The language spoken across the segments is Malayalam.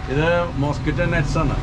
ഇത് മോസ്കിറ്റോ നെറ്റ്സ് ആണ്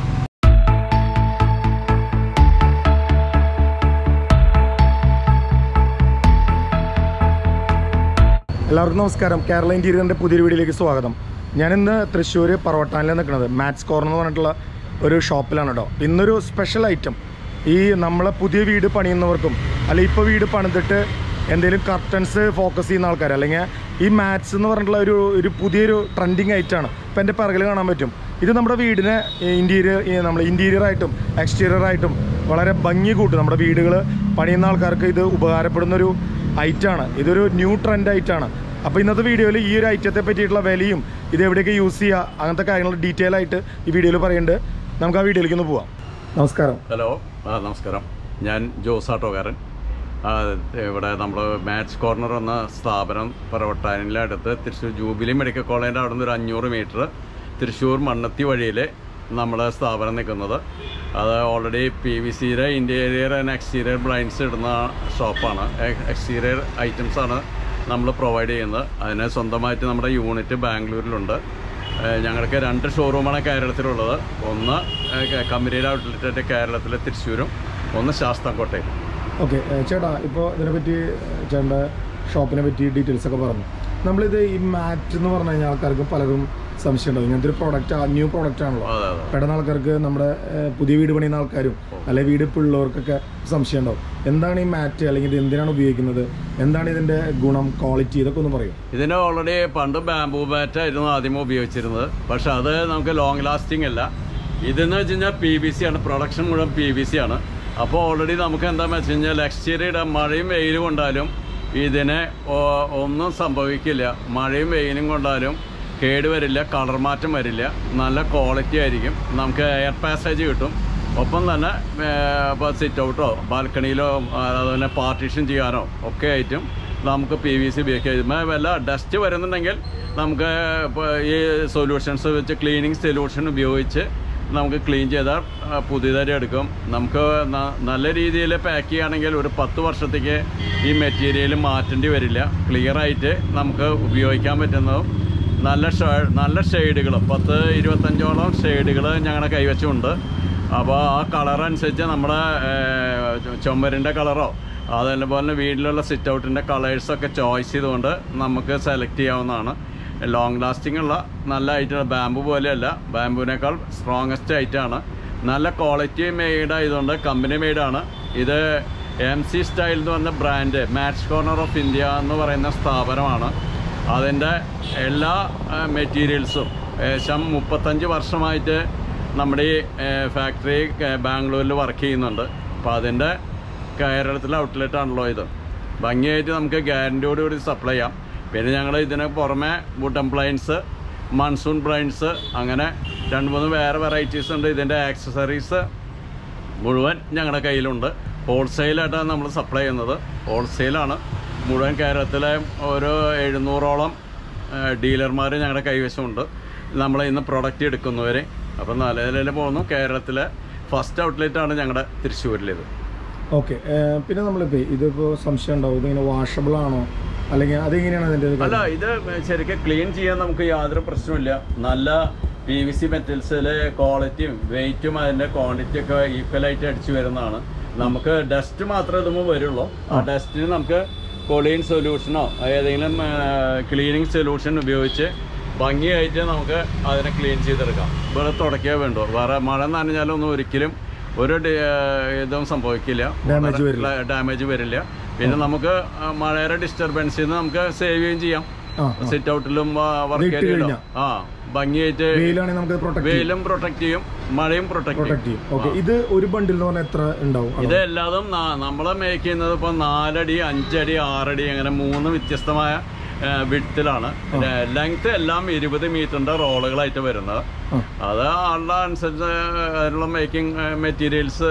എല്ലാവർക്കും നമസ്കാരം കേരള ഇൻറ്റീരിയറിൻ്റെ പുതിയൊരു വീഡിയോയിലേക്ക് സ്വാഗതം ഞാനിന്ന് തൃശ്ശൂർ പറവട്ടാനിലാണ് നിൽക്കുന്നത് മാത്സ് കോർണർ എന്ന് പറഞ്ഞിട്ടുള്ള ഒരു ഷോപ്പിലാണ് കേട്ടോ ഇന്നൊരു സ്പെഷ്യൽ ഐറ്റം ഈ നമ്മളെ പുതിയ വീട് പണിയുന്നവർക്കും അല്ലെങ്കിൽ ഇപ്പോൾ വീട് പണിതിട്ട് എന്തെങ്കിലും കർട്ടൻസ് ഫോക്കസ് ചെയ്യുന്ന ആൾക്കാർ അല്ലെങ്കിൽ ഈ മാത്സ് എന്ന് പറഞ്ഞിട്ടുള്ള ഒരു ഒരു പുതിയൊരു ട്രെൻഡിങ് ഐറ്റമാണ് ഇപ്പം എൻ്റെ പിറകിൽ കാണാൻ പറ്റും ഇത് നമ്മുടെ വീടിനെ ഇൻറ്റീരിയർ നമ്മൾ ഇൻറ്റീരിയർ ആയിട്ടും എക്സ്റ്റീരിയർ ആയിട്ടും വളരെ ഭംഗി കൂട്ടും നമ്മുടെ വീടുകൾ പണിയുന്ന ആൾക്കാർക്ക് ഇത് ഉപകാരപ്പെടുന്നൊരു ഐറ്റാണ് ഇതൊരു ന്യൂ ട്രെൻഡ് ഐറ്റാണ് അപ്പോൾ ഇന്നത്തെ വീഡിയോയിൽ ഈ ഒരു ഐറ്റത്തെ പറ്റിയിട്ടുള്ള വിലയും ഇത് എവിടെയൊക്കെ യൂസ് ചെയ്യുക അങ്ങനത്തെ കാര്യങ്ങൾ ഡീറ്റെയിൽ ആയിട്ട് ഈ വീഡിയോയിൽ പറയുന്നുണ്ട് നമുക്ക് ആ വീഡിയോയിലേക്ക് ഒന്ന് പോവാം നമസ്കാരം ഹലോ ആ നമസ്കാരം ഞാൻ ജോസ് ആട്ടോക്കാരൻ ആ, ഇവിടെ നമ്മൾ മാത്സ് കോർണർ എന്ന സ്ഥാപനം പറവട്ടാനിലെ അടുത്ത് തൃശ്ശൂർ ജൂബിലി മെഡിക്കൽ കോളേജിൻ്റെ അവിടെ നിന്ന് ഒരു അഞ്ഞൂറ് മീറ്റർ തൃശ്ശൂർ മണ്ണത്തി വഴിയിൽ നമ്മുടെ സ്ഥാപനം നിൽക്കുന്നത് അത് ഓൾറെഡി പി വി സിയുടെ ഇൻറ്റീരിയർ ആൻഡ് എക്സ്റ്റീരിയർ ബ്ലൈൻഡ്സ് ഇടുന്ന ഷോപ്പാണ് എക്സ്റ്റീരിയർ ഐറ്റംസ് ആണ് നമ്മൾ പ്രൊവൈഡ് ചെയ്യുന്നത് അതിന് സ്വന്തമായിട്ട് നമ്മുടെ യൂണിറ്റ് ബാംഗ്ലൂരിലുണ്ട് ഏഹ് ഞങ്ങൾക്ക് രണ്ട് ഷോറൂമാണ് കേരളത്തിലുള്ളത് ഒന്ന് ഏഹ് കമ്പനിയുടെ ഔട്ട്ലെറ്റ് കേരളത്തിലെ തൃശ്ശൂരും ഒന്ന് ശാസ്താംകോട്ടയിൽ ഓക്കെ ചേട്ടാ ഇപ്പോൾ ഇതിനെപ്പറ്റി ചേട്ടൻ്റെ ഷോപ്പിനെ പറ്റി ഡീറ്റെയിൽസ് ഒക്കെ പറഞ്ഞു നമ്മളിത് ഈ മാറ്റ് എന്ന് പറഞ്ഞു കഴിഞ്ഞാൽ ആൾക്കാർക്ക് പലരും സംശയം ഉണ്ടാവും ഇങ്ങനത്തെ ഒരു പ്രോഡക്റ്റ് ന്യൂ പ്രോഡക്റ്റ് ആണല്ലോ അതെ അതെ പെടുന്ന ആൾക്കാർക്ക് നമ്മുടെ ഏഹ്, പുതിയ വീട് പണിയുന്ന ആൾക്കാരും അല്ലെങ്കിൽ വീട് ഇപ്പോൾ ഉള്ളവർക്കൊക്കെ സംശയം ഉണ്ടാവും എന്താണ് ഈ മാറ്റ് അല്ലെങ്കിൽ ഇത് എന്തിനാണ് ഉപയോഗിക്കുന്നത് എന്താണ് ഇതിൻ്റെ ഗുണം ക്വാളിറ്റി ഇതൊക്കെ ഒന്ന് പറയും ഇതിന് ഓൾറെഡി പണ്ട് ബാംബൂ ബാറ്റ് ആയിരുന്നു ആദ്യം ഉപയോഗിച്ചിരുന്നത് പക്ഷെ അത് നമുക്ക് ലോങ് ലാസ്റ്റിംഗ് അല്ല ഇതെന്ന് വെച്ച് കഴിഞ്ഞാൽ പി വി സി ആണ് പ്രൊഡക്ഷൻ മുഴുവൻ പി വി സി ആണ് അപ്പോൾ ഓൾറെഡി നമുക്ക് എന്താണെന്ന് വെച്ച് കഴിഞ്ഞാൽ എക്സ്റ്റീരിയർ മഴയും വെയിലും കൊണ്ടാലും ഇതിന് ഒ- ഒന്നും സംഭവിക്കില്ല മഴയും വെയിലും കൊണ്ടാലും കേട് വരില്ല കളർ മാറ്റം വരില്ല നല്ല ക്വാളിറ്റി ആയിരിക്കും നമുക്ക് എയർ പാസേജ് കിട്ടും ഒപ്പം തന്നെ ഇപ്പോൾ സിറ്റ് ഔട്ടോ ബാൽക്കണിയിലോ അതുപോലെ പാർട്ടീഷൻ ചെയ്യാനോ ഒക്കെ ആയിട്ടും നമുക്ക് പി വി സി ഉപയോഗിക്കാം ഇതിന്മേ വല്ല ഡസ്റ്റ് വരുന്നുണ്ടെങ്കിൽ നമുക്ക് ഇപ്പോൾ ഈ സൊല്യൂഷൻസ് വെച്ച് ക്ലീനിങ് സൊല്യൂഷൻ ഉപയോഗിച്ച് നമുക്ക് ക്ലീൻ ചെയ്താൽ ആ, പുതിയതായിട്ട് എടുക്കും നമുക്ക് ന- നല്ല രീതിയിൽ പാക്ക് ചെയ്യുകയാണെങ്കിൽ ഒരു പത്ത് വർഷത്തേക്ക് ഈ മെറ്റീരിയൽ മാറ്റേണ്ടി വരില്ല ക്ലിയർ ആയിട്ട് നമുക്ക് ഉപയോഗിക്കാൻ പറ്റുന്നതും നല്ല ഷേ നല്ല ഷെയ്ഡുകൾ പത്ത് ഇരുപത്തഞ്ചോളം ഷെയ്ഡുകൾ ഞങ്ങളുടെ കൈവശമുണ്ട് അപ്പോൾ ആ കളർ അനുസരിച്ച് നമ്മുടെ ഏഹ്, ചുമരിൻ്റെ കളറോ അതേപോലെ വീട്ടിലുള്ള സിറ്റ് ഔട്ടിൻ്റെ കളേഴ്സൊക്കെ ചോയ്സ് ചെയ്തുകൊണ്ട് നമുക്ക് സെലക്ട് ചെയ്യാവുന്നതാണ് ലോങ് ലാസ്റ്റിംഗ് ഉള്ള നല്ല ഐറ്റം ബാമ്പു പോലെയല്ല ബാമ്പുവിനേക്കാൾ സ്ട്രോങ്ങസ്റ്റ് ഐറ്റമാണ് നല്ല ക്വാളിറ്റി മെയ്ഡ് ആയതുകൊണ്ട് കമ്പനി മെയ്ഡാണ് ഇത് എം സി സ്റ്റൈൽ എന്ന് പറഞ്ഞ brand match corner of India എന്ന് പറയുന്ന സ്ഥാപനമാണ് അതിൻ്റെ എല്ലാ മെറ്റീരിയൽസും ഏകദേശം മുപ്പത്തഞ്ച് വർഷമായിട്ട് നമ്മുടെ ഈ ഫാക്ടറി ബാംഗ്ലൂരിൽ വർക്ക് ചെയ്യുന്നുണ്ട് അപ്പോൾ അതിൻ്റെ കേരളത്തിലെ ഔട്ട്ലെറ്റ് ആണല്ലോ ഇത് ഭംഗിയായിട്ട് നമുക്ക് ഗ്യാരൻറ്റിയോടുകൂടി സപ്ലൈ ചെയ്യാം പിന്നെ ഞങ്ങൾ ഇതിന് പുറമെ വുഡ് അപ്ലയൻസ് മൺസൂൺ ബ്ലൈൻഡ്സ് അങ്ങനെ രണ്ട് മൂന്ന് വേറെ വെറൈറ്റീസ് ഉണ്ട് ഇതിൻ്റെ ആക്സസറീസ് മുഴുവൻ ഞങ്ങളുടെ കയ്യിലുണ്ട് ഹോൾസെയിലായിട്ടാണ് നമ്മൾ സപ്ലൈ ചെയ്യുന്നത് ഹോൾസെയിലാണ് മുഴുവൻ കേരളത്തിലെ ഒരു എഴുന്നൂറോളം ഡീലർമാർ ഞങ്ങളുടെ കൈവശമുണ്ട് നമ്മൾ ഇന്ന് പ്രൊഡക്റ്റ് എടുക്കുന്നവർ അപ്പം നല്ല നിലയിൽ പോകുന്നു കേരളത്തിലെ ഫസ്റ്റ് ഔട്ട്ലെറ്റാണ് ഞങ്ങളുടെ തൃശ്ശൂരിലേത് ഓക്കെ പിന്നെ നമ്മളിപ്പോൾ ഇതിപ്പോൾ സംശയം ഉണ്ടാവും ഇതിങ്ങനെ വാഷബിൾ ആണോ അല്ലെങ്കിൽ അതെങ്ങനെയാണ് അതിൻ്റെ ഒരു അല്ല കാര്യം? ഇത് ശരിക്കും ക്ലീൻ ചെയ്യാൻ നമുക്ക് യാതൊരു പ്രശ്നമില്ല നല്ല പി വി സി മെറ്റൽസിലെ ക്വാളിറ്റിയും വെയിറ്റും അതിൻ്റെ ക്വാണ്ടിറ്റി ഒക്കെ ഈക്വലായിട്ട് അടിച്ചു വരുന്നതാണ് നമുക്ക് ഡസ്റ്റ് മാത്രമേ ഇതുമ്പോൾ വരുള്ളൂ ആ ഡസ്റ്റിന് നമുക്ക് കൊളീൻ സൊല്യൂഷനോ ഏതെങ്കിലും ക്ലീനിങ് സൊല്യൂഷൻ ഉപയോഗിച്ച് ഭംഗിയായിട്ട് നമുക്ക് അതിനെ ക്ലീൻ ചെയ്തെടുക്കാം ഇവിടെ തുടയ്ക്കേ വേണ്ടു വേറെ മഴ നനഞ്ഞാലൊന്നും ഒരിക്കലും ഒരു ഡി- ഇതും സംഭവിക്കില്ല Damage വരില്ല. ഡാമേജ് വരില്ല പിന്നെ നമുക്ക് ആ, മഴയുടെ ഡിസ്റ്റർബൻസിൽ നിന്ന് നമുക്ക് സേവ് ചെയ്യുകയും ചെയ്യാം ആ ആ. സിറ്റ് ഔട്ടിലും വർക്ക് ഇതിട്ട് ഏരിയയിലും കഴിഞ്ഞാ? ആ ഭംഗിയായിട്ട് വെയിലാണെങ്കിൽ നമുക്ക് പ്രൊട്ടക്ട് ചെയ്യും വെയിലും പ്രൊട്ടക്ട് ചെയ്യും മഴയും പ്രൊട്ടക്ട് ചെയ്യും പ്രൊട്ടക്ട് ചെയ്യും ഓക്കെ ഇത് ഒരു ബണ്ടിൽ എന്ന് പറഞ്ഞാൽ എത്ര ഉണ്ടാവും ഇത് എല്ലാതും നമ്മൾ മേക്ക് ചെയ്യുന്നത് ഇപ്പോൾ നാലടി അഞ്ചടി ആറടി അങ്ങനെ മൂന്ന് വ്യത്യസ്തമായ വിഡ്ത്തിലാണ് ലെങ്ത് എല്ലാം ഇരുപത് മീറ്ററിന്റെ റോളുകളായിട്ട് വരുന്നത് ആ. അത് ആളുടെ അനുസരിച്ച് അതിനുള്ള മേക്കിംഗ് മെറ്റീരിയൽസ്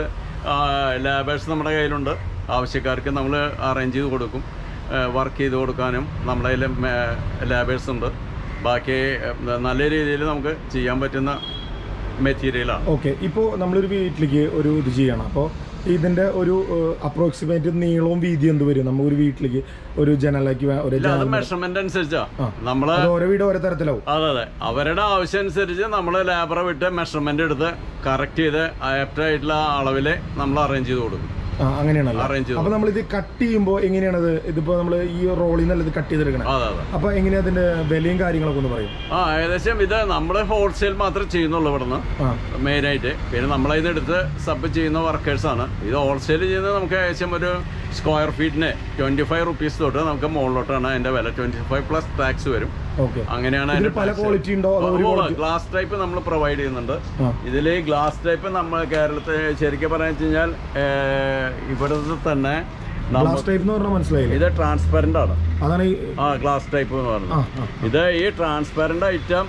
ലേബേഴ്സ് നമ്മുടെ കയ്യിലുണ്ട് ആവശ്യക്കാർക്ക് നമ്മൾ അറേഞ്ച് ചെയ്ത് കൊടുക്കും വർക്ക് ചെയ്ത് കൊടുക്കാനും നമ്മുടെ കയ്യിൽ ലേബേഴ്സ് ഉണ്ട് ബാക്കി ഏഹ്, നല്ല രീതിയിൽ നമുക്ക് ചെയ്യാൻ പറ്റുന്ന മെറ്റീരിയലാണ് ഓക്കെ ഇപ്പോൾ നമ്മളൊരു വീട്ടിലേക്ക് ഒരു ഇത് ചെയ്യണം അപ്പോൾ ഇതിന്റെ ഒരു അപ്രോക്സിമേറ്റ് നീളവും വീതിയും എന്ത് വരും നമ്മൾ ഒരു വീട്ടിലേക്ക് ഒരു ജനലേക്ക് വേ- ഒരു ഇല്ല അത് ജനൽ മെഷർമെന്റ് അനുസരിച്ചാ ആ. നമ്മള് അത് ഓരോ വീട് ഓരോ തരത്തിലാവും അതെ അതെ അവരുടെ ആവശ്യം അനുസരിച്ച് നമ്മൾ ലേബറെ വിട്ട് മെഷർമെന്റ് എടുത്ത് കറക്റ്റ് ചെയ്ത് ആപ്റ്റ് ആയിട്ടുള്ള അളവില് നമ്മൾ അറേഞ്ച് ചെയ്ത് കൊടുക്കും ആ അങ്ങനെയാണല്ലോ അറേഞ്ച് ചെയ്ത് അപ്പൊ നമ്മൾ ഇത് കട്ട് ചെയ്യുമ്പോൾ എങ്ങനെയാണത് ഇതിപ്പോ നമ്മൾ ഈ റോളിൽ നിന്നല്ല ഇത് കട്ട് ചെയ്തെടുക്കണം അതെ അതെ അപ്പൊ എങ്ങനെയാ അതിന്റെ വിലയും കാര്യങ്ങളൊക്കെ ഒന്ന് പറയും ആ ഏകദേശം ഇത് നമ്മൾ ഹോൾസെയിൽ മാത്രമേ ചെയ്യുന്നുള്ളൂ ഇവിടുന്ന് ആ മെയിനായിട്ട് പിന്നെ നമ്മളതിന് എടുത്ത് സബ് ചെയ്യുന്ന വർക്കേഴ്സാണ് ഇത് ഹോൾസെയിൽ ചെയ്യുന്നത് നമുക്ക് ഏകദേശം ഒരു സ്ക്വയർ ഫീറ്റിന് ട്വന്റി ഫൈവ് റുപ്പീസ് തൊട്ട് നമുക്ക് മുകളിലോട്ടാണ് അതിന്റെ വില ട്വന്റി ഫൈവ് പ്ലസ് ടാക്സ് വരും ഓക്കെ അങ്ങനെയാണ് ഇതിൽ അതിന്റെ പല ക്വാളിറ്റി ഉണ്ടോ അതോ ഒരു quality- ഗ്ലാസ് ടൈപ്പ് നമ്മൾ പ്രൊവൈഡ് ചെയ്യുന്നുണ്ട് ആ. ഇതിൽ ഗ്ലാസ് ടൈപ്പ് നമ്മൾ കേരളത്തിൽ ശരിക്കും പറയാന്ന് വെച്ച് കഴിഞ്ഞാൽ ഏർ, ഇവിടുത്തെ തന്നെ നമ്മ- ഗ്ലാസ് ടൈപ്പ് എന്ന് പറഞ്ഞാൽ മനസ്സിലായില്ലേ ഇത് ട്രാൻസ്പെറന്റ് ആണ് അതാണ് ഈ ആ ഗ്ലാസ് ടൈപ്പ് എന്ന് ആ പറയുന്നത് ആ ഇത് ഈ ട്രാൻസ്പെറന്റ് ഐറ്റം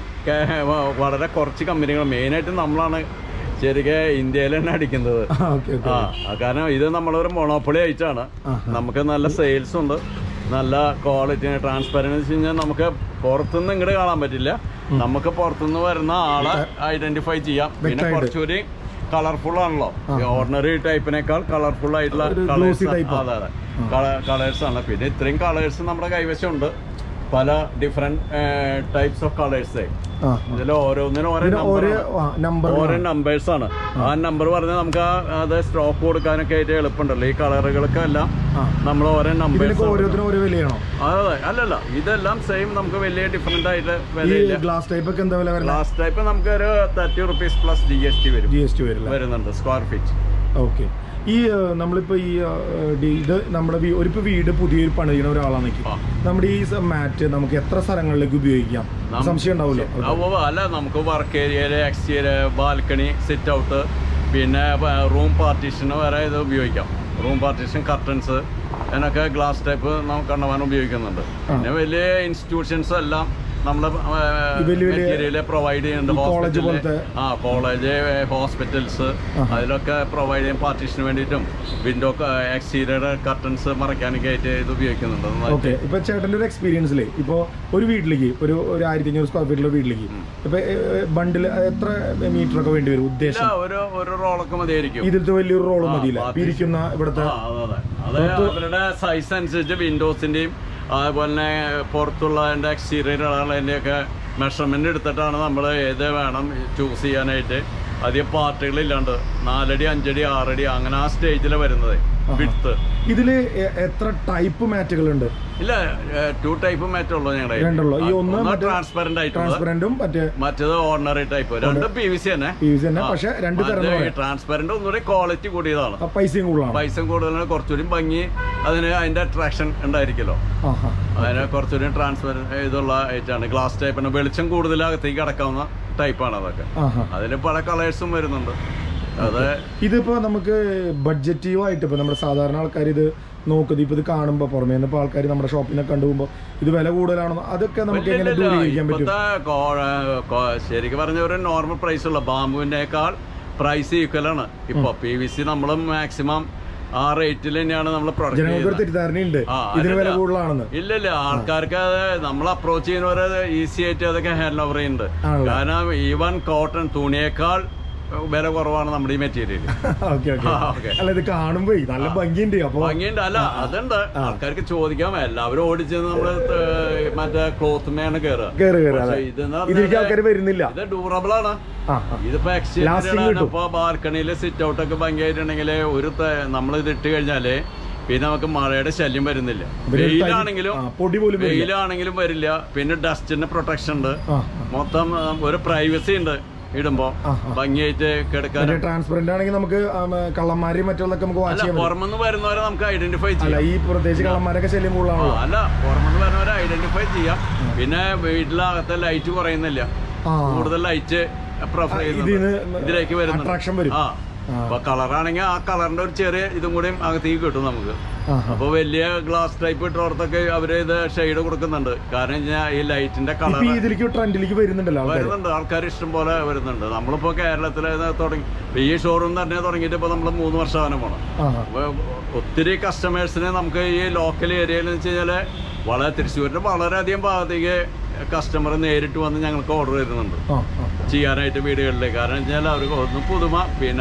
വളരെ കുറച്ച് കമ്പനികൾ മെയിനായിട്ട് നമ്മളാണ് ശരിക്കും ഇന്ത്യയിൽ തന്നെ അടിക്കുന്നത് ഓക്കെ ഓക്കെ ആ ആ, കാരണം ഇത് നമ്മളൊരു മൊണോപ്പൊളി ആയിട്ടാണ് ആ, നമുക്ക് നല്ല സെയിൽസ് ഉണ്ട് നല്ല ക്വാളിറ്റി ട്രാൻസ്പെറൻസ് വെച്ച് കഴിഞ്ഞാൽ നമുക്ക് പുറത്തുനിന്ന് ഇങ്ങോട്ട് കാണാൻ പറ്റില്ല നമുക്ക് പുറത്തുനിന്ന് വരുന്ന ആളെ ഐഡന്റിഫൈ ചെയ്യാം പിന്നെ വ്യക്തമായിട്ട്. കുറച്ചുകൂടി കളർഫുൾ ആണല്ലോ ഓർഡിനറി ടൈപ്പിനേക്കാൾ കളർഫുൾ ആയിട്ടുള്ള ഒരു കളേഴ്സ് glossy type ആ. അതെ അതെ കളേഴ്സ് ആണ് പിന്നെ ഇത്രയും കളേഴ്സ് നമ്മുടെ കൈവശമുണ്ട് പല ഡിഫറെന്റ് ടൈപ്സ് ഓഫ് കളേഴ്സ് ആ ഇതിൽ ഓരോന്നിനും ഓരോ ഇതിന് number ഓരോ ആണ്. നമ്പർ ഓരോ നമ്പേഴ്സ് ആണ് ആ നമ്പർ പറഞ്ഞാൽ നമുക്ക് ആ- അത് സ്റ്റോക്ക് കൊടുക്കാനൊക്കെ ആയിട്ട് എളുപ്പമുണ്ടല്ലോ ഈ കളറുകൾക്ക് എല്ലാം ആ നമ്മൾ ഓരോ നമ്പേഴ്സ് ഇതിനൊക്കെ ഓരോരുത്തരും ഓരോ വിലയാണോ അതെ അല്ലല്ല ഇതെല്ലാം സെയിം നമുക്ക് വലിയ ഡിഫറെന്റ് ആയിട്ട് ഈ വിലയില്ല ഗ്ലാസ് ടൈപ്പ് ഒക്കെ എന്താ വില വരുന്നത് ലാസ്റ്റ് ടൈപ്പ് നമുക്ക് ഒരു thirty rupees plus G S T വരും ജി എസ് ടി വരില്ല വരുന്നുണ്ട് സ്ക്വയർ ഫീറ്റ് ഓക്കെ ഈ ആ, നമ്മളിപ്പോ ഈ ആ, ഡി- ഇത് നമ്മുടെ വീ- ഒരു ഇപ്പൊ വീട് പുതിയൊരു പണിയുന്ന ഒരാളാണെങ്കിൽ ആ. നമ്മുടെ ഈ മാറ്റ് നമുക്ക് എത്ര സ്ഥലങ്ങളിലേക്ക് ഉപയോഗിക്കാം നം- സംശയം ഉണ്ടാവുമല്ലോ ഉവ്വ് അല്ല നമുക്ക് വർക്ക് ഏരിയയില് എക്സ്റ്റീരിയർ ബാൽക്കണി സിറ്റ് ഔട്ട് പിന്നെ റൂം പാർട്ടീഷന് വരെ ഇത് ഉപയോഗിക്കാം റൂം പാർട്ടീഷൻ കർട്ടൻസ് അതിനൊക്കെ ഗ്ലാസ് ടൈപ്പ് നമുക്ക് കണ്ടമാനം ഉപയോഗിക്കുന്നുണ്ട് പിന്നെ വലിയ ഇൻസ്റ്റിറ്റ്യൂഷൻസ് എല്ലാം നമ്മള് ഈ വലിയ വലിയ മെറ്റീരിയൽ പ്രൊവൈഡ് ചെയ്യുന്നുണ്ട് ഈ college ഹോസ്പിറ്റലിൽ പോലത്തെ? ആ കോളേജ് ഹോസ്പിറ്റൽസ് ആഹാ. അതിലൊക്കെ പ്രൊവൈഡ് ചെയ്യാൻ പാർട്ടീഷന് വേണ്ടിയിട്ടും വിൻഡോ എക്സ്റ്റീരിയർ കർട്ടൻസ് മറക്കാനൊക്കെ ആയിട്ട് ഇത് ഉപയോഗിക്കുന്നുണ്ട് നന്നായിട്ട്. ഓക്കെ ഇപ്പൊ ചേട്ടന്റെ ഒരു എക്സ്പീരിയൻസില് ഇപ്പൊ ഒരു വീട്ടിലേക്ക് ഒരു ഒരു ആയിരത്തി അഞ്ഞൂറ് സ്ക്വയർ ഫീറ്റിലെ വീട്ടിലേക്ക് ഇപ്പൊ ബണ്ടിൽ എത്ര മീറ്റർ ഒക്കെ വേണ്ടി വരും ഇല്ല, ഉദ്ദേശം ഒരു ഒരു റോളൊക്കെ മതിയായിരിക്കും ഇതിലത്തെ വലിയൊരു റോള് ആ, മതിയില്ല ബാക്കി- ഇരിക്കുന്ന ഇവിടുത്തെ ആ, അതെ, അതെ. അത് അവരുടെ സൈസ് അനുസരിച്ച് വിൻഡോസിന്റെയും അതുപോലെ തന്നെ പുറത്തുള്ള അതിന്റെ എക്സ്റ്റീരിയർ അതിന്റെ ഒക്കെ മെഷർമെന്റ് എടുത്തിട്ടാണ് നമ്മൾ ഏത് വേണം ചൂസ് ചെയ്യാനായിട്ട് അധികം പാർട്ടുകളില്ലാണ്ട് നാലടി അഞ്ചടി ആറടി അങ്ങനെ ആ സ്റ്റേജിൽ വരുന്നത് വിടുത്ത് ഇതില് എ- എത്ര ടൈപ്പ് മാറ്റുകൾ ഉണ്ട് ഇല്ല ടു ടൈപ്പ് മാറ്റേ ഉള്ളൂ ഞങ്ങളുടെ രണ്ടുള്ളൂ ഈ ഒന്ന് മറ്റേ ട്രാൻസ്പെറന്റ് ആയിട്ടുള്ളത് ട്രാൻസ്പെറന്റും മറ്റേ മറ്റേത് ഓർഡിനറി ടൈപ്പ് രണ്ടും പി വി സി തന്നെ പി വി സി തന്നെ പക്ഷെ രണ്ട് തരം എന്ന് പറയാം. ട്രാൻസ്പെറന്റ് ഒന്നുകൂടി ക്വാളിറ്റി കൂടിയതാണ് ആ, പൈസയും കൂടുതലാണ് പൈസ കൂടുതലാണ് കുറച്ചുകൂടി ഭംഗി അതിന് അതിന്റെ അട്രാക്ഷൻ ഉണ്ടായിരിക്കുമല്ലോ ആ ആ അതിന് കുറച്ചുകൂടി ട്രാൻസ്പെർ ഇതുള്ള ആയിട്ടാണ് ഗ്ലാസ് ടൈപ്പിന് വെളിച്ചം കൂടുതൽ അകത്തേക്ക് കിടക്കാവുന്ന ടൈപ്പാണ് അതൊക്കെ ആ ആ അതിൽ പല കളേഴ്സും വരുന്നുണ്ട് അത് ഇതിപ്പോ നമുക്ക് ബഡ്ജറ്റീവ് ആയിട്ട് ഇപ്പൊ നമ്മുടെ സാധാരണ ആൾക്കാർ ഇത് നോക്കുന്നത് ഇപ്പൊ ഇത് കാണുമ്പോൾ പുറമേ നിന്ന് ആൾക്കാർ നമ്മുടെ ഷോപ്പിൽ നിന്ന് കണ്ടുപോകുമ്പോൾ ഇത് വില കൂടുതലാണെന്ന് അതൊക്കെ നമുക്ക് എങ്ങനെ ഇല്ലില്ല, ദൂരീകരിക്കാൻ പറ്റും ഇപ്പത്തെ കോ- കോ- ശരിക്കും പറഞ്ഞ ഒരു നോർമൽ പ്രൈസ് ഉള്ള ബാമ്പുവിനേക്കാൾ പ്രൈസ് ഈക്വൽ ആണ് ഇപ്പൊ പി വി സി നമ്മളും മാക്സിമം ആ റേറ്റിൽ തന്നെയാണ് നമ്മൾ പ്രൊഡക്റ്റ് ജനങ്ങൾക്ക് ഒരു ചെയ്യുന്നത് തെറ്റിദ്ധാരണയുണ്ട് ആ, ഇതിന് വില അതല്ല. കൂടുതലാണെന്ന് ഇല്ല ഇല്ല ആൾക്കാർക്ക് അത് നമ്മൾ അപ്രോച്ച് ചെയ്യുന്നവരെ ഈസി ആയിട്ട് അതൊക്കെ ഹാൻഡ് ഓവർ ചെയ്യുന്നുണ്ട് ആണല്ലേ? കാരണം ഈവൻ കോട്ടൺ തുണിയേക്കാൾ വില കുറവാണ് നമ്മുടെ ഈ മെറ്റീരിയൽ ഓക്കെ ഓക്കെ ആ, okay. അല്ല ഇത് കാണുമ്പോ നല്ല ഭംഗിയുണ്ട് അപ്പൊ ഭംഗിയുണ്ട് അല്ല അതുണ്ട് ആൾക്കാർക്ക് ചോദിക്കാം എല്ലാവരും ഓടിച്ചത് നമ്മള് ഏർ മറ്റേ ക്ലോത്ത് മേണ് കയറുക കേറ് കേറ് പക്ഷേ അതെ ഇതെന്ന് ഇതിലേക്ക് പറഞ്ഞാല് ആൾക്കാർ വരുന്നില്ല ഇത് ഡ്യൂറബിൾ ആണ് ആ ആ. ഇതിപ്പോ Lasting എക്സ്റ്റീരിയർ കിട്ടും. ഇപ്പൊ ബാൽക്കണിയിൽ സിറ്റ് ഔട്ട് ഒക്കെ ഭംഗിയായിട്ടുണ്ടെങ്കിൽ ഒരു നമ്മൾ ഇത് ഇട്ട് കഴിഞ്ഞാല് പിന്നെ നമുക്ക് മഴയുടെ ശല്യം വരുന്നില്ല ഇവര് ഒരു തരി- വെയിലാണെങ്കിലും ആ, പൊടി പോലും വരില്ല. വെയിലാണെങ്കിലും വരില്ല പിന്നെ ഡസ്റ്റിന് പ്രൊട്ടക്ഷൻ ഉണ്ട് ആ മൊത്തം ഉം, ഒരു പ്രൈവസി ഉണ്ട് ഇടുമ്പോ ആ, ആ. ഭംഗിയായിട്ട് കിടക്കാൻ മറ്റേ ട്രാൻസ്പെറന്റ് ആണെങ്കിൽ നമുക്ക് ആം, കള്ളന്മാരെയും മറ്റുള്ളതൊക്കെ നമുക്ക് വാച്ച് അല്ല ചെയ്യാൻ പറ്റും പുറമെന്ന് വരുന്നവരെ നമുക്ക് ഐഡന്റിഫൈ അല്ല ചെയ്യാം ഈ പ്രത്യേകിച്ച് കള്ളന്മാരൊക്കെ ശല്യം ആ, കൂടുതലാണല്ലോ അല്ല പുറമെന്ന് വരുന്നവരെ ഐഡന്റിഫൈ ചെയ്യാം പിന്നെ വീട്ടിലകത്തെ ലൈറ്റ് കുറയുന്നില്ല ആ കൂടുതൽ ലൈറ്റ് പ്രിഫർ ഇതിന്ന് ചെയ്യുന്നത് ഇതിലേക്ക് വരുന്നുണ്ട് attraction വരും. ആ ആ. അപ്പൊ കളറാണെങ്കിൽ ആ കളറിന്റെ ഒരു ചെറിയ ഇതും കൂടി അകത്തേക്ക് കിട്ടും നമുക്ക് ആ ആ. അപ്പൊ വലിയ ഗ്ലാസ് ടൈപ്പ് ഇട്ടോടത്തൊക്കെ അവര് ഇത് ഷെയ്ഡ് കൊടുക്കുന്നുണ്ട് കാരണം വെച്ചാൽ ഈ ലൈറ്റിന്റെ ഇപ്പൊ കളർ ഈ ഇതിലേക്ക് ട്രെൻഡിലേക്ക് വരുന്നുണ്ടല്ലോ ആൾക്കാർ വരുന്നുണ്ട് ആൾക്കാർ ഇഷ്ടം പോലെ വരുന്നുണ്ട് നമ്മളിപ്പോ കേരളത്തിൽ തുടങ്ങി ഇപ്പൊ ഈ ഷോറൂം തന്നെ തുടങ്ങിയിട്ട് ഇപ്പൊ നമ്മൾ മൂന്ന് വർഷം പോണം ആ അപ്പൊ ഒത്തിരി കസ്റ്റമേഴ്സിനെ നമുക്ക് ഈ ലോക്കൽ ഏരിയയിൽ എന്ന് വെച്ച് കഴിഞ്ഞാല് വളരെ തൃശ്ശൂരിന്റെ വളരെയധികം ഭാഗത്തേക്ക് കസ്റ്റമർ നേരിട്ട് വന്ന് ഞങ്ങൾക്ക് ഓർഡർ തരുന്നുണ്ട് ആ ആ ചെയ്യാനായിട്ട് വീടുകളിൽ കാരണം വെച്ചാൽ അവർക്ക് ഒന്ന് പുതുമ പിന്നെ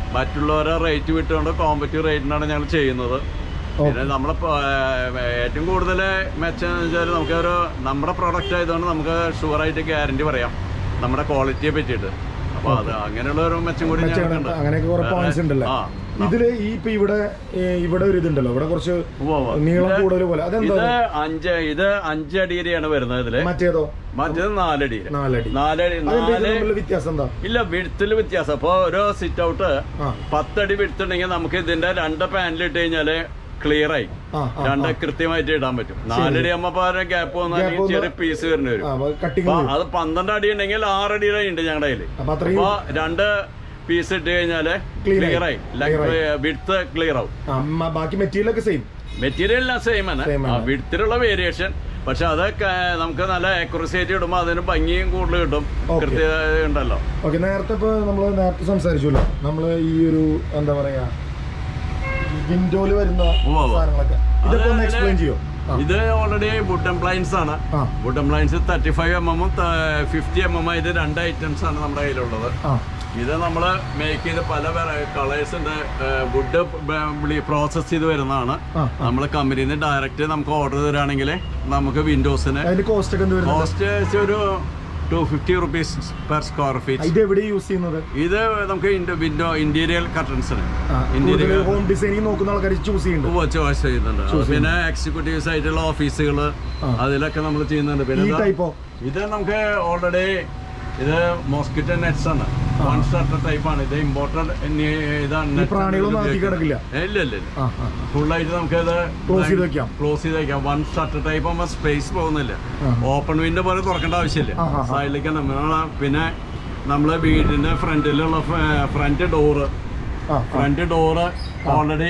മറ്റുള്ളവരെ റേറ്റ് വിട്ടുകൊണ്ട് കോമ്പറ്റീവ് റേറ്റിനാണ് ഞങ്ങൾ ചെയ്യുന്നത് പിന്നെ നമ്മളെ പ- ഏർ ഏറ്റവും കൂടുതൽ മെച്ചം എന്ന് വെച്ചാൽ നമുക്ക് ഒരു നമ്മുടെ പ്രോഡക്റ്റ് ആയതുകൊണ്ട് നമുക്ക് ഷുവറായിട്ട് ഗ്യാരണ്ടി പറയാം നമ്മുടെ ക്വാളിറ്റിയെ പറ്റിയിട്ട് അപ്പോൾ അത് അങ്ങനെയുള്ള ഒരു മെച്ചം കൂടി ഞങ്ങൾക്കുണ്ട് അങ്ങനെയൊക്കെ കുറെ പോയിന്റ്സ് ഉണ്ടല്ലോ ആ ഇതില് ഈ ഇപ്പൊ ഇവിടെ ഏ, ഇവിടെ ഒരു ഇതുണ്ടല്ലോ ഇവിടെ കുറച്ച് ഉവ്വ് ഉവ്വ്. നീളം ഇത് കൂടുതൽ പോലെ അതെന്താ ഇത് അഞ്ച് ഇത് അഞ്ചടിയിലാണ് വരുന്നത് ഇതില് മറ്റേതോ മറ്റേത് നാലടിയിൽ നാലടി നാലടി അതെന്താ നാല് തമ്മിലുള്ള വ്യത്യാസം എന്താ ഇല്ല വിടുത്തിൽ വ്യത്യാസം അപ്പൊ ഒരു സിറ്റ് ഔട്ട് ആ പത്തടി വിടുത്തുണ്ടെങ്കിൽ നമുക്ക് ഇതിന്റെ രണ്ട് പാനൽ ഇട്ട് കഴിഞ്ഞാല് ക്ലിയർ ആയി ആ ആ, രണ്ട് കൃത്യമായിട്ട് ഇടാൻ പറ്റും നാലടി ആകുമ്പോ ഗ്യാപ്പ് വന്നാൽ Gap വന്നാ- ചെറിയ പീസ് വരുന്ന വരും ആ കട്ടിങ് അപ്പൊ അത് പന്ത്രണ്ട് അടി ഉണ്ടെങ്കിൽ ആറടിയുടെ ഉണ്ട് ഞങ്ങളുടെ കയ്യില് അപ്പൊ അത്രയും അപ്പൊ രണ്ട് പീസ് ഇട്ട് കഴിഞ്ഞാല് Clear ആയി. ക്ലിയർ ആയി വിടുത്ത് ക്ലിയർ ആവും ആ, മ- ബാക്കി മെറ്റീരിയൽ ഒക്കെ സെയിം മെറ്റീരിയൽ എല്ലാം സെയിം ആണ് Same ആണ്. വിടുത്തിലുള്ള വേരിയേഷൻ പക്ഷെ അത് ക- നമുക്ക് നല്ല ആക്യുറസി ആയിട്ട് ഇടുമ്പോൾ അതിന് ഭംഗിയും കൂടുതൽ കിട്ടും Okay. കൃത്യത ഉണ്ടല്ലോ ഓക്കെ നേരത്തെ ഇപ്പൊ നമ്മള് നേരത്തെ സംസാരിച്ചല്ലോ നമ്മള് ഈ ഒരു എന്താ പറയാ വിൻഡോയില് വരുന്ന ഉവ്വ് ഉവ്വ്. സാധനങ്ങളൊക്കെ ഇതൊക്കെ ഒന്ന് അത് എക്സ്പ്ലെയിൻ ചെയ്യോ ആ, ഇത് ഓൾറെഡി വുഡ് എംപ്ലയൻസ് ആണ് ആ വുഡ് എംപ്ലയൻസ് തേർട്ടി ഫൈവ് എം എമ്മും ഫിഫ്റ്റി എം എം ആയിട്ട് രണ്ട് ഐറ്റംസ് ആണ് നമ്മുടെ കയ്യിലുള്ളത് ആ ഇത് നമ്മൾ മേക്ക് ചെയ്ത് പല കളേഴ്സിന്റെ വുഡ് പ്രോസസ് ചെയ്ത് വരുന്നതാണ് ആ നമ്മൾ കമ്പനിയിൽ നിന്ന് ഡയറക്റ്റ് നമുക്ക് ഓർഡർ തരാണെങ്കിൽ നമുക്ക് വിൻഡോസിന് അതിന്റെ കോസ്റ്റ് ഒക്കെ എന്ത് വരുന്നത് കോസ്റ്റ് ഒരു two fifty rupees per square feet ഇത് എവിടെ യൂസ് ചെയ്യുന്നത് ഇത് നമുക്ക് വിൻഡോ ഇന്റീരിയർ കർട്ടൻസിന് ആ, ഇന്റീരിയർ കൂടുതൽ ഹോം ഡിസൈനിങ് നോക്കുന്ന ആൾക്കാർ ചൂസ് ചെയ്യുന്നുണ്ട് ചോയ്സ് ചെയ്യുന്നുണ്ട് പിന്നെ എക്സിക്യൂട്ടീവ്സ് ആയിട്ടുള്ള ഓഫീസുകൾ ആ. അതിലൊക്കെ നമ്മൾ ചെയ്യുന്നുണ്ട് പിന്നെ ഈ ഇതാ- ടൈപ്പോ ഇത് നമുക്ക് ഓൾറെഡി ഇത് മോസ്കിറ്റോ നെറ്റ്സ് ആണ് വൺ സ്റ്റാർട്ടർ ടൈപ്പ് ആണ് ഇത് ഇമ്പോർട്ടഡ് ഇതാണ് ഈ net പ്രാണികളൊന്നും ആണ് ആക്കി ഉപയോഗിക്കുന്നത്. കിടക്കില്ല ഇല്ല ഇല്ല ഇല്ല ആ ആ ഫുൾ ആയിട്ട് നമുക്ക് ഇത് Close ചെയ്ത് വെക്കാം. ക്ലോസ് ചെയ്ത് വെക്കാം വൺ സ്റ്റാർട്ടർ ടൈപ്പ് ആകുമ്പോൾ സ്പേസ് പോകുന്നില്ല ആ. ഓപ്പൺ വിൻഡോ പോലെ തുറക്കേണ്ട ആവശ്യമില്ല ആ, ആ, ആ. സൈഡിലേക്ക് നമ്മളെ പിന്നെ നമ്മളെ വീടിന്റെ ഫ്രണ്ടിലുള്ള ഫ്രണ്ട് ഡോറ് ആ ഫ്രണ്ട് ഡോറ് ഓൾറെഡി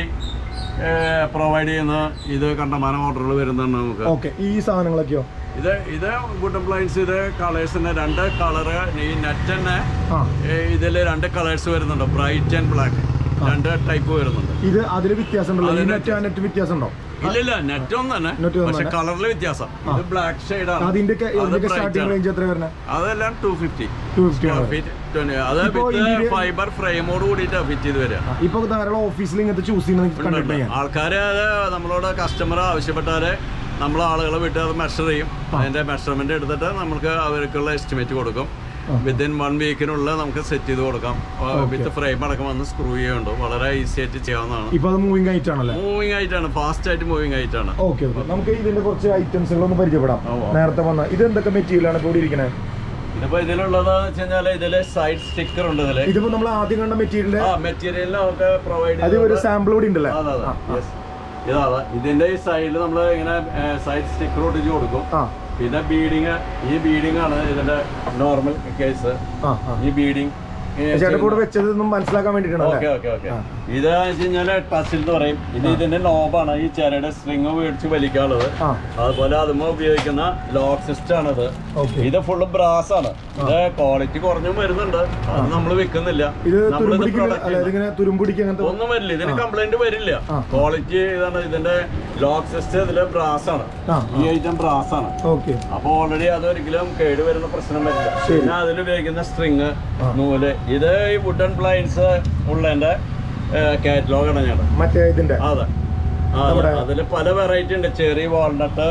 പ്രൊവൈഡ് ചെയ്യുന്ന ഇത് കണ്ടമാനം ഓർഡറുകൾ വരുന്നുണ്ട് നമുക്ക് ഓക്കെ ഈ സാധനങ്ങളൊക്കെയോ ഇത് ഇത് വുഡ് അപ്ലയൻസ് ഇത് കളേഴ്സിന് രണ്ട് കളറ് ഈ നെറ്റ് തന്നെ ആ ഇതിൽ രണ്ട് കളേഴ്സ് വരുന്നുണ്ട് ബ്രൈറ്റ് ആൻഡ് ബ്ലാക്ക് രണ്ട് ടൈപ്പ് വരുന്നുണ്ട് ഇത് അതില് വ്യത്യാസം ഉണ്ടല്ലോ ഈ അതിന് നെറ്റ് ആ നെറ്റ് വ്യത്യാസം ഉണ്ടോ ഇല്ലില്ല നെറ്റ് ഒന്ന് തന്നെ Net ഒന്ന് പക്ഷെ തന്നെ. കളറിൽ വ്യത്യാസം ഇത് ബ്ലാക്ക് ഷെയ്ഡ് ആണ് അതിന്റെ അത് ഇതിന്റെ bright സ്റ്റാർട്ടിംഗ് ആണ്. റേഞ്ച് എത്ര വരുന്നത് അതെല്ലാം ടു ഫിഫ്റ്റി ടു ഫിഫ്റ്റി ആണ് അത് ഇപ്പോ വിത്ത് interior- ഫൈബർ ഫ്രെയിമോട് കൂടിയിട്ടാണ് ഫിറ്റ് ചെയ്ത് വരിക ഇപ്പൊ ധാരാളം ഓഫീസിൽ ഇങ്ങനത്തെ ചൂസ് ചെയ്യുന്നത് കണ്ടിട്ട് ഞാൻ ആൾക്കാര് അത് നമ്മളോട് കസ്റ്റമർ ആവശ്യപ്പെട്ടാല് നമ്മൾ ആളുകളെ വിട്ട് അത് മെഷർ ചെയ്യും അതിന്റെ മെഷർമെന്റ് എടുത്തിട്ട് നമുക്ക് അവർക്കുള്ള എസ്റ്റിമേറ്റ് കൊടുക്കും വിത്തിൻ വൺ വീക്കിനുള്ളിൽ നമുക്ക് സെറ്റ് ചെയ്ത് കൊടുക്കാം വിത്ത് ഫ്രെയിം അടക്കം വന്ന് സ്ക്രൂ ചെയ്യുന്നുണ്ട് വളരെ ഈസി ആയിട്ട് ചെയ്യാവുന്നതാണ് ഇപ്പൊ അത് മൂവിങ് ആയിട്ട് ആണല്ലേ മൂവിങ് ആയിട്ടാണ് ഫാസ്റ്റ് ആയിട്ട് മൂവിങ് ആയിട്ടാണ് ഓക്കെ ഓക്കെ നമുക്ക് ഇതിന്റെ കുറച്ച് ഐറ്റംസുകൾ ഒന്ന് പരിചയപ്പെടാം ഓ, ഓ. നേരത്തെ വന്ന ഇത് എന്തൊക്കെ മെറ്റീരിയൽ ആണ് കൂടി ഇരിക്കുന്നത് ഇതിപ്പോ ഇതിലുള്ളത് വെച്ച് കഴിഞ്ഞാല് ഇതില് സൈഡ് സ്റ്റിക്കർ ഉണ്ട് ഇതില് ഇതിപ്പോ നമ്മൾ ആദ്യം കണ്ട മെറ്റീരിയൽ ആ മെറ്റീരിയൽ നമുക്ക് പ്രൊവൈഡ് അത് ഒരു സാമ്പിൾ കൂടി ഉണ്ടല്ലേ അതെ അതെ yes. ഇതാണ് ഇതിന്റെ ഈ സൈഡിൽ നമ്മൾ ഇങ്ങനെ സൈഡ് സ്റ്റിക്കർ ഒട്ടിച്ച് കൊടുക്കും ആ പിന്നെ ബീഡിങ് ഈ ബീഡിംഗ് ആണ് ഇതിന്റെ നോർമൽ കേസ് ആ ആ ഈ ബീഡിംഗ് ചേട്ടൻ കൂടെ വെച്ചത് ഒന്നും മനസ്സിലാക്കാൻ വേണ്ടിട്ടാണ് ഓക്കെ ഓക്കെ ഓക്കെ ഇത് വെച്ച് കഴിഞ്ഞാല് ടച്ചിൽ എന്ന് പറയും ഇത് ഇതിന്റെ നോബാണ് ഈ ചിരയുടെ സ്ട്രിങ് മേടിച്ച് വലിക്കാനുള്ളത് ആ അതുപോലെ അതുമ്പോ ഉപയോഗിക്കുന്ന ലോക്ക് സിസ്റ്റം ആണ് ഇത് ഓക്കെ ഇത് ഫുള്ള് ബ്രാസ് ആണ് ഇത് ക്വാളിറ്റി കുറഞ്ഞും വരുന്നുണ്ട് അത് നമ്മൾ വിൽക്കുന്നില്ല ഇത് നമ്മളിത് തുരുമ്പിടിക്കില്ല product അല്ല ഇതിങ്ങനെ തുരുമ്പിടിക്കുക അങ്ങനത്തെ ഒന്നും വരില്ല ഇതിന് കംപ്ലൈന്റ് വരില്ല ആ. ക്വാളിറ്റി ഇതാണ് ഇതിന്റെ ലോക്ക് സിസ്റ്റം ഇതില് ബ്രാസ് ആണ് ആ ഈ ഐറ്റം ബ്രാസ് ആണ് ഓക്കെ അപ്പൊ ഓൾറെഡി അതൊരിക്കലും കേട് വരുന്ന പ്രശ്നം വരില്ല ശരി. പിന്നെ അതിൽ ഉപയോഗിക്കുന്ന സ്ട്രിങ് ആ. നൂല് ഇത് ഈ വുഡൻ ബ്ലൈൻഡ്സ് ഉള്ളതിന്റെ കാറ്റലോഗ് ആണ് ഞാൻ മറ്റേ ഇതിന്റെ അതെ നമ്മുടെ- അതിൽ പല വെറൈറ്റി ഉണ്ട് ചെറി വാൾനട്ട്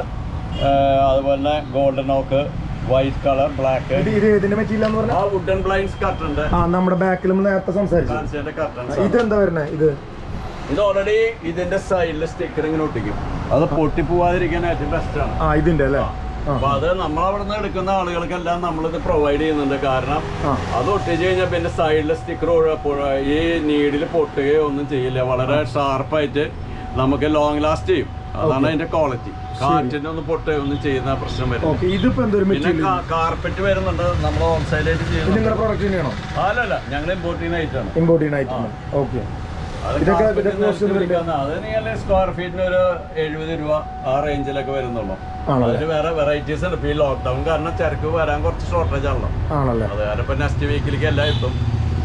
അതുപോലെ golden oak white colour black ഇത് ഇത് ഇതിന്റെ മെറ്റീരിയൽ എന്ന് പറഞ്ഞാൽ ആ വുഡൻ ബ്ലൈൻഡ്സ് കട്ടുണ്ട് ആ നമ്മുടെ ബാക്കിൽ നമ്മൾ നേരത്തെ സംസാരിച്ചു കാൻസിന്റെ കർട്ടൻസ് ഇത് എന്താ വരുന്നത് ഇത് ഇത് ഓൾറെഡി ഇതിന്റെ സൈഡിൽ സ്റ്റിക്കർ ഇങ്ങനെ ഒട്ടിക്കും അത് പൊട്ടിപ്പോവാതിരിക്കാൻ ഏറ്റവും ബെസ്റ്റ് ആണ് ആ ഇതിന്റെ അല്ലേ ആ അപ്പൊ അത് നമ്മളവിടുന്ന് എടുക്കുന്ന ആളുകൾക്കെല്ലാം നമ്മളിത് പ്രൊവൈഡ് ചെയ്യുന്നുണ്ട് കാരണം ആ അത് ഒട്ടിച്ച് കഴിഞ്ഞാൽ പിന്നെ സൈഡിലെ സ്റ്റിക്കർ ഈ നീഡിൽ പൊട്ടുകയോ ഒന്നും ചെയ്യില്ല വളരെ ഷാർപ്പായിട്ട് നമുക്ക് ലോങ് ലാസ്റ്റ് ചെയ്യും അതാണ് അതിന്റെ ക്വാളിറ്റി കാറ്റിന് ഒന്നും പൊട്ടുകയോ ഒന്നും ചെയ്യുന്ന പ്രശ്നം വരും ഓക്കെ ഇതിപ്പോ എന്തൊരു പിന്നെ മെറ്റീരിയൽ കാർപ്പറ്റ് വരുന്നുണ്ട് നമ്മൾ ഹോൾസെയിലായിട്ട് ഇത് ചെയ്യുന്നുണ്ട് നിങ്ങളുടെ പ്രൊഡക്റ്റ് തന്നെയാണോ അല്ലല്ല ഞങ്ങൾ ഇമ്പോർട്ട് ചെയ്യുന്ന ഐറ്റാണ് ഇമ്പോർട്ട് ചെയ്യുന്ന ഐറ്റം ഓക്കെ അത് ഇതൊക്കെ- carpet ഇതൊക്കെ ന്ന് cost എടുത്ത് വിളിക്കാവുന്ന- അത് നിങ്ങൾ സ്ക്വയർ ഫീറ്റിന് ഒരു എഴുപത് രൂപ ആ റേഞ്ചിലൊക്കെ വരുന്നുള്ളൂ ആണല്ലേ അതിന് വേറെ വെറൈറ്റീസ് ഉണ്ട് ഇപ്പൊ ഈ ലോക്ക്ഡൌൺ കാരണം ചരക്ക് വരാൻ കുറച്ച് ഷോർട്ടേജ് ആണല്ലോ ആണല്ലേ അത് കാരണം ഇപ്പൊ നെക്സ്റ്റ് വീക്കിലേക്ക് എല്ലാം എത്തും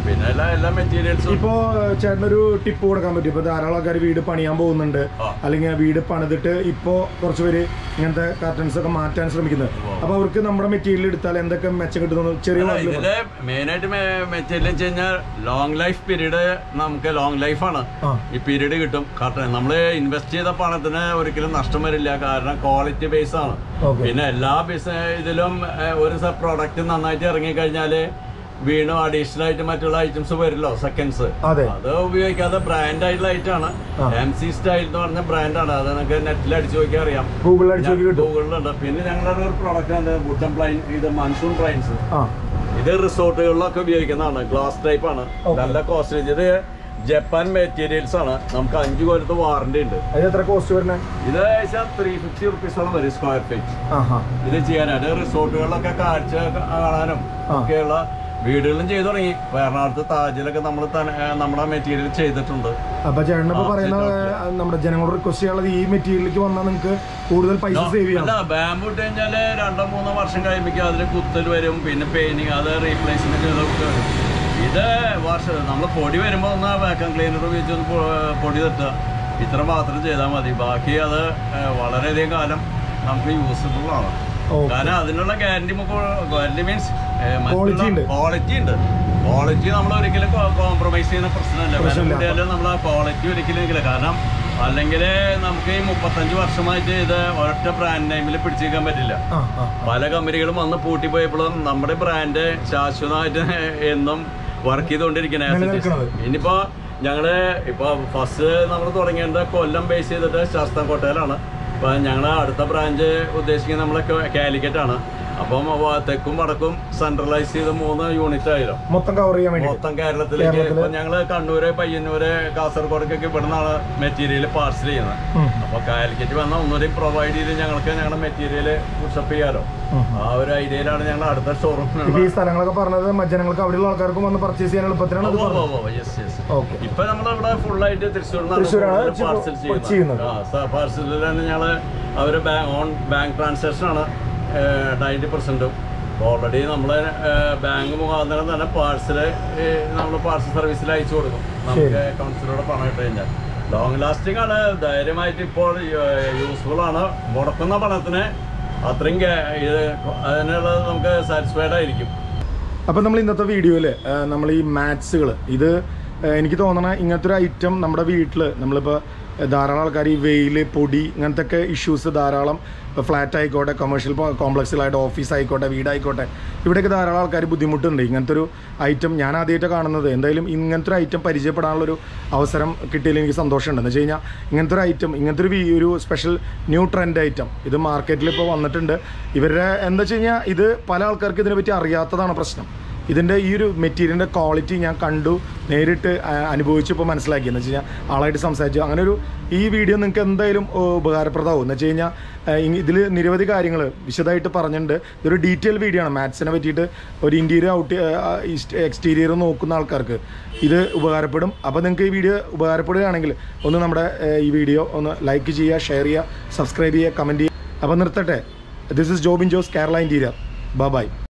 പിന്നെ എല്ലാ എല്ലാ മെറ്റീരിയൽസും ഇപ്പോ ചേട്ടനൊരു ടിപ്പ് കൊടുക്കാൻ പറ്റും ഇപ്പൊ ധാരാളം ആൾക്കാർ വീട് പണിയാൻ പോകുന്നുണ്ട് ആ. അല്ലെങ്കിൽ വീട് പണിതിട്ട് ഇപ്പോ കുറച്ച് പേര് ഇങ്ങനത്തെ കർട്ടൻസ് ഒക്കെ മാറ്റാൻ ശ്രമിക്കുന്നത് അപ്പൊ അവർക്ക് നമ്മുടെ മെറ്റീരിയൽ എടുത്താൽ എന്തൊക്കെ മെച്ചം കിട്ടുന്നു ചെറിയ അല്ല, വാക്കില് ഇതില് മെയിൻ ആയിട്ട് മെറ്റീരിയൽ വെച്ച് കഴിഞ്ഞാൽ ലോങഗ് ലൈഫ് പീരീഡ് നമുക്ക് ലോങ് ലൈഫാണ് ആ. ഈ പീരീഡ് കിട്ടും കാരണം നമ്മൾ ഇൻവെസ്റ്റ് ചെയ്ത പണത്തിന് ഒരിക്കലും നഷ്ടം വരില്ല കാരണം ക്വാളിറ്റി ബേസ് ആണ് Okay. പിന്നെ എല്ലാ ബിസ് ഇതിലും ഏഹ്, ഒരു പ്രോഡക്റ്റ് നന്നായിട്ട് ഇറങ്ങിക്കഴിഞ്ഞാല് വീണ്ടും അഡീഷണൽ ആയിട്ട് മറ്റുള്ള ഐറ്റംസ് വരില്ലോ സെക്കൻഡ്സ് അതെ. അത് ഉപയോഗിക്കാതെ ബ്രാൻഡ് ആയിട്ടുള്ള ഐറ്റം ആണ് ആ. എം സി സ്റ്റൈൽ എന്ന് പറഞ്ഞ ബ്രാൻഡാണ് അത് നിങ്ങൾക്ക് നെറ്റിൽ അടിച്ചു നോക്കിയാൽ അറിയാം ഗൂഗിളിൽ അടിച്ചു നോക്കി കിട്ടും ഗൂഗിളിലുണ്ട് പിന്നെ ഞങ്ങളുടെ ഒരു പ്രോഡക്റ്റ് ആണ് വുഡൻ പ്ലൈൻ ഇത് മൺസൂൺ പ്ലൈൻസ് ആ ഇത് റിസോർട്ടുകളിലൊക്കെ ഉപയോഗിക്കുന്നതാണ് ഗ്ലാസ് ടൈപ്പ് ആണ് Okay. നല്ല കോസ്റ്റ്ലി ഇത് ജപ്പാൻ മെറ്റീരിയൽസ് ആണ് നമുക്ക് അഞ്ചു കൊല്ലത്ത് വാറണ്ടി ഉണ്ട് അത് എത്ര കോസ്റ്റ് വരുന്നത് ഇത് ഏകദേശം ത്രീ ഫിഫ്റ്റി റുപ്പീസോളം വരും സ്ക്വയർ ഫീറ്റ് ആ ഹാ ഇത് ചെയ്യാനായിട്ട് റിസോർട്ടുകളിലൊക്കെ കാഴ്ച കാണാനും ആ. ഒക്കെയുള്ള വീടുകളിലും ചെയ്തു തുടങ്ങി ഇപ്പൊ എറണാകുളത്ത് താജിലൊക്കെ നമ്മൾ നമ്മുടെ മെറ്റീരിയൽ ചെയ്തിട്ടുണ്ട് അപ്പൊ ചേട്ടനിപ്പോ ആ, പറയുന്ന ശരി, ആ, നമ്മുടെ ജനങ്ങളോട് റിക്വസ്റ്റ് ചെയ്യാനുള്ളത് ഈ മെറ്റീരിയലിലേക്ക് വന്നാൽ നിങ്ങൾക്ക് കൂടുതൽ പൈസ സേവ് ചെയ്യാം അല്ല ബാമ്പു ഇട്ട് കഴിഞ്ഞാല് രണ്ടോ മൂന്നോ വർഷം കഴിയുമ്പോൾ അതിൽ കുത്തൽ വരും പിന്നെ പെയിന്റിങ് അത് റീപ്ലേസ്മെന്റ് ചെയ്തൊക്കെ വരും ഇത് വർഷം നമ്മൾ പൊടി വരുമ്പോൾ ഒന്ന് വാക്കം ക്ലീനർ ഉപയോഗിച്ച് ഒന്ന് പൊ- പൊടി തട്ടുക ഇത്ര മാത്രം ചെയ്താൽ മതി ബാക്കി അത് ഏഹ്, വളരെയധികം കാലം നമുക്ക് യൂസ്ഫുൾ ആണ് Okay. കാരണം അതിനുള്ള ഗ്യാരണ്ടി നമുക്ക് ഗ്യാരണ്ടി മീൻസ് Quality ഉണ്ട്. ക്വാളിറ്റി ഉണ്ട് ക്വാളിറ്റി നമ്മൾ ഒരിക്കലും കോംപ്രമൈസ് ചെയ്യുന്ന പ്രശ്നമല്ല വില പ്രശ്നമില്ല. കൂടിയാലും നമ്മൾ ആ ക്വാളിറ്റി ഒരിക്കലും ഇരിക്കില്ല കാരണം അല്ലെങ്കിൽ നമുക്ക് ഈ മുപ്പത്തഞ്ച് വർഷമായിട്ട് ഇത് ഒരൊറ്റ ബ്രാൻഡ് നെയിമിൽ പിടിച്ചേക്കാൻ പറ്റില്ല ആ ആ പല കമ്പനികളും വന്ന് പൂട്ടിപ്പോയപ്പോഴും നമ്മുടെ ബ്രാൻഡ് ശാശ്വതമായിട്ട് എന്നും വർക്ക് ചെയ്തുകൊണ്ടിരിക്കുന്നത് നിലനിൽക്കുന്നത്. ഇനിയിപ്പോ ഞങ്ങള് ഇപ്പൊ ഫസ്റ്റ് നമ്മൾ തുടങ്ങേണ്ട കൊല്ലം ബേസ് ചെയ്തിട്ട് ശാസ്താംകോട്ടയിലാണ് ഇപ്പൊ ഞങ്ങളെ അടുത്ത ബ്രാഞ്ച് ഉദ്ദേശിക്കുന്നത് നമ്മളെ കാലിക്കറ്റ് ആണ് അപ്പം വ- തെക്കും വടക്കും സെൻട്രലൈസ് ചെയ്ത് മൂന്ന് യൂണിറ്റ് ആയിരുന്നു മൊത്തം കവർ ചെയ്യാൻ വേണ്ടി മൊത്തം കേരളത്തിലേക്ക് കേരളത്തില്? ഇപ്പൊ ഞങ്ങള് കണ്ണൂര് പയ്യന്നൂര് കാസർഗോഡൊക്കെ ഇവിടുന്നാണ് മെറ്റീരിയൽ പാർസൽ ചെയ്യുന്നത് ഉം. അപ്പൊ കാലിക്കറ്റ് വന്ന ഒന്നുകൂടി പ്രൊവൈഡ് ചെയ്ത് ഞങ്ങൾക്ക് ഞങ്ങളുടെ മെറ്റീരിയൽ പുഷപ്പ് ചെയ്യാലോ ഉം. ആ ഒരു ഐഡിയയിലാണ് ഞങ്ങൾ അടുത്ത ഷോറൂം ഇപ്പൊ ഈ സ്ഥലങ്ങളൊക്കെ പറഞ്ഞത് ജനങ്ങൾക്ക് അവിടെയുള്ള ആൾക്കാർക്കും വന്ന് പർച്ചേസ് ചെയ്യാൻ എളുപ്പത്തിനാണ് ഇത് പറഞ്ഞത് ഓക്കെ ഇപ്പൊ നമ്മളിവിടെ ഫുൾ ആയിട്ട് തൃശ്ശൂരിൽ തൃശ്ശൂരാണ് പാർസൽ ചെയ്യുന്നത്. ചെയ്യുന്നത് പാർസലിലാണ് ഞങ്ങള് അവര് ഓൺ ബാങ്ക് ട്രാൻസാക്ഷൻ ആണ് നയൻറ്റി പെർസെന്റും ഓൾറെഡി നമ്മള് ബാങ്ക് മുഖാന്തരം തന്നെ പാർസല് നമ്മൾ പാർസൽ സർവീസിൽ അയച്ചു കൊടുക്കും നമുക്ക് അക്കൗണ്ട്സിലൂടെ പണം ഇട്ട് കഴിഞ്ഞാൽ ലോങ് ലാസ്റ്റിംഗ് ആണ് ധൈര്യമായിട്ട് ഇപ്പോൾ യൂസ്ഫുൾ ആണ് മുടക്കുന്ന പണത്തിന് അത്രയും ഗ- ഇത് അതിനുള്ളത് നമുക്ക് സാറ്റിസ്ഫൈഡ് ആയിരിക്കും അപ്പം നമ്മൾ ഇന്നത്തെ വീഡിയോയിൽ നമ്മൾ ഈ മാത്സുകൾ ഇത് ആ, എനിക്ക് തോന്നണ ഇങ്ങനത്തെ ഒരു ഐറ്റം നമ്മുടെ വീട്ടിൽ നമ്മളിപ്പോൾ ധാരാളം ആൾക്കാർ ഈ വെയിൽ പൊടി ഇങ്ങനത്തെ ഒക്കെ ഇഷ്യൂസ് ധാരാളം ഇപ്പോൾ ഫ്ലാറ്റ് ആയിക്കോട്ടെ കൊമേഴ്ഷ്യൽ കോംപ്ലക്സിലായിട്ട് ഓഫീസ് ആയിക്കോട്ടെ വീടായിക്കോട്ടെ ഇവിടെയൊക്കെ ധാരാളം ആൾക്കാർ ബുദ്ധിമുട്ടുണ്ട് ഇങ്ങനത്തെ ഒരു ഐറ്റം ഞാൻ ആദ്യമായിട്ട് കാണുന്നത് എന്തായാലും ഇങ്ങനത്തെ ഒരു ഐറ്റം പരിചയപ്പെടാനുള്ളൊരു അവസരം കിട്ടിയതിൽ എനിക്ക് സന്തോഷമുണ്ട് എന്ന് വെച്ച് കഴിഞ്ഞാൽ ഇങ്ങനത്തെ ഒരു ഐറ്റം ഇങ്ങനത്തെ ഒരു വി- ഒരു സ്പെഷ്യൽ ന്യൂ ട്രെൻഡ് ഐറ്റം ഇത് മാർക്കറ്റിൽ ഇപ്പോൾ വന്നിട്ടുണ്ട് ഇവരുടെ എന്താ വെച്ച് കഴിഞ്ഞാൽ ഇത് പല ആൾക്കാർക്ക് ഇതിനെപ്പറ്റി അറിയാത്തതാണ് പ്രശ്നം ഇതിൻ്റെ ഈ ഒരു മെറ്റീരിയലിൻ്റെ ക്വാളിറ്റി ഞാൻ കണ്ടു നേരിട്ട് ആ, അനുഭവിച്ചു ഇപ്പോൾ മനസ്സിലാക്കി എന്ന് വെച്ച് കഴിഞ്ഞാൽ ആളായിട്ട് സംസാരിച്ചു അങ്ങനെ ഒരു ഈ വീഡിയോ നിങ്ങൾക്ക് എന്തായാലും ഓ, ഉപകാരപ്രദമാവും എന്ന് വെച്ച് കഴിഞ്ഞാൽ ഇതിൽ നിരവധി കാര്യങ്ങൾ വിശദമായിട്ട് പറഞ്ഞിട്ടുണ്ട് ഇതൊരു ഡീറ്റെയിൽ വീഡിയോ ആണ് മാത്സിനെ പറ്റിയിട്ട് ഒരു ഇൻറ്റീരിയർ ഔട്ട് എക്സ്റ്റീരിയർ നോക്കുന്ന ആൾക്കാർക്ക് ഇത് ഉപകാരപ്പെടും അപ്പോൾ നിങ്ങൾക്ക് ഈ വീഡിയോ ഉപകാരപ്പെടുകയാണെങ്കിൽ ഒന്ന് നമ്മുടെ ഏ, ഈ വീഡിയോ ഒന്ന് ലൈക്ക് ചെയ്യുക ഷെയർ ചെയ്യുക സബ്സ്ക്രൈബ് ചെയ്യുക കമൻറ്റ് ചെയ്യുക അപ്പോൾ നിർത്തട്ടെ this is Jobin Jose Kerala interior by